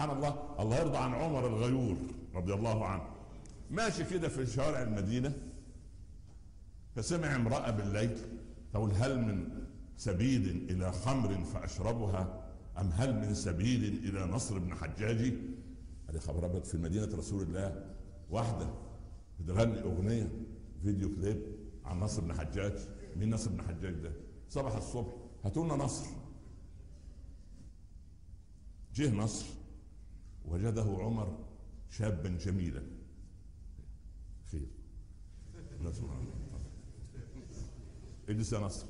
سبحان الله الله يرضى عن عمر الغيور رضي الله عنه ماشي كده في شوارع المدينه فسمع امراه بالليل تقول هل من سبيل الى خمر فاشربها ام هل من سبيل الى نصر بن حجاج هذه خبر ابيض في مدينه رسول الله واحده بتغني اغنيه فيديو كليب عن نصر بن حجاج مين نصر بن حجاج ده صبح الصبح هاتوا لنا نصر جه نصر وجده عمر شابا جميلا خير نصر اجلس يا نصر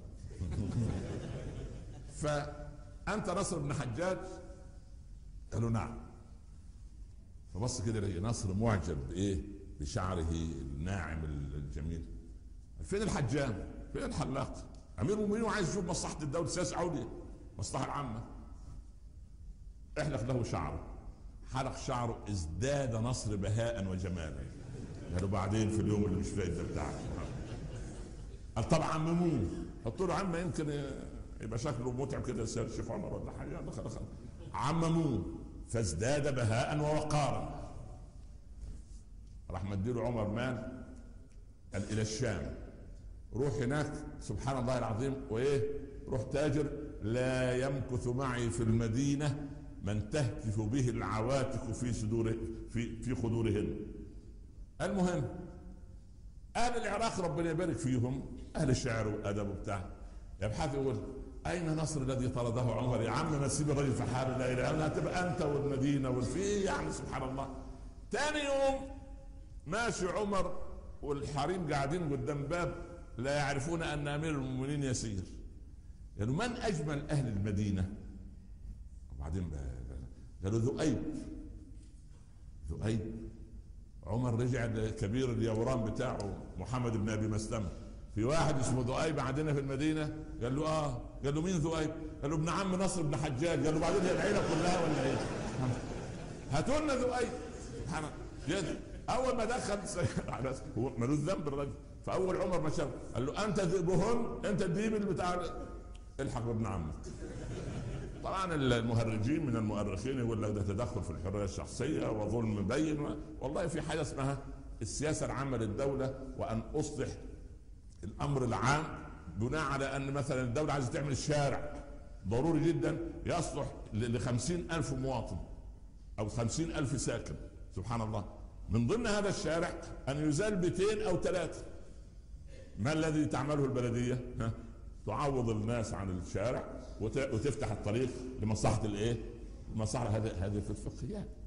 فانت نصر بن حجاج قالوا نعم فبص كده لقي نصر معجب بايه بشعره الناعم الجميل فين الحجام فين الحلاق امير المؤمنين عايز يشوف مصلحه الدوله السياسه عليا المصلحه العامه احلق له شعره حلق شعره ازداد نصر بهاء وجمالا قالوا بعدين في اليوم اللي مش فايت ده بتاعك قال طب عمموه حطوا له عمه يمكن يبقى شكله متعب كده يصير الشيخ عمر ولا حاجه يلا خلاص عمموه فازداد بهاء ووقارا راح مديله عمر مال قال الى الشام روح هناك سبحان الله العظيم وايه روح تاجر لا يمكث معي في المدينه من تهتف به العواتق في صدور في في خدورهن المهم اهل العراق ربنا يبارك فيهم اهل الشعر والادب وبتاع يبحث يقول اين نصر الذي طرده عمر يا عم ما تسيب الرجل في حاله لا اله الا هتبقى انت والمدينه والفي يعني سبحان الله ثاني يوم ماشي عمر والحريم قاعدين قدام باب لا يعرفون ان امير المؤمنين يسير قالوا من اجمل اهل المدينه وبعدين قالوا ذؤيب ذؤيب عمر رجع لكبير اليوران بتاعه محمد بن ابي مسلمه في واحد اسمه ذؤيب عندنا في المدينه قال له اه قال له مين ذؤيب؟ قال له ابن عم نصر بن حجاج قال له بعدين هي العيله كلها ولا ايه؟ هاتوا لنا ذؤيب سبحان الله اول ما دخل هو ملوش ذنب الرجل فاول عمر ما شاف قال له انت ذئبهن انت الديب اللي بتاع الحق بابن عمك طبعا المهرجين من المؤرخين يقول لك ده تدخل في الحريه الشخصيه وظلم مبين والله في حاجه اسمها السياسه العامه للدوله وان اصلح الامر العام بناء على ان مثلا الدوله عايزه تعمل شارع ضروري جدا يصلح لخمسين ألف مواطن أو خمسين ألف ساكن سبحان الله من ضمن هذا الشارع أن يزال بيتين أو ثلاثة ما الذي تعمله البلدية ها؟ تعوض الناس عن الشارع وتفتح الطريق لمصلحة الايه؟ مصلحة هذه هذه في الفقهيات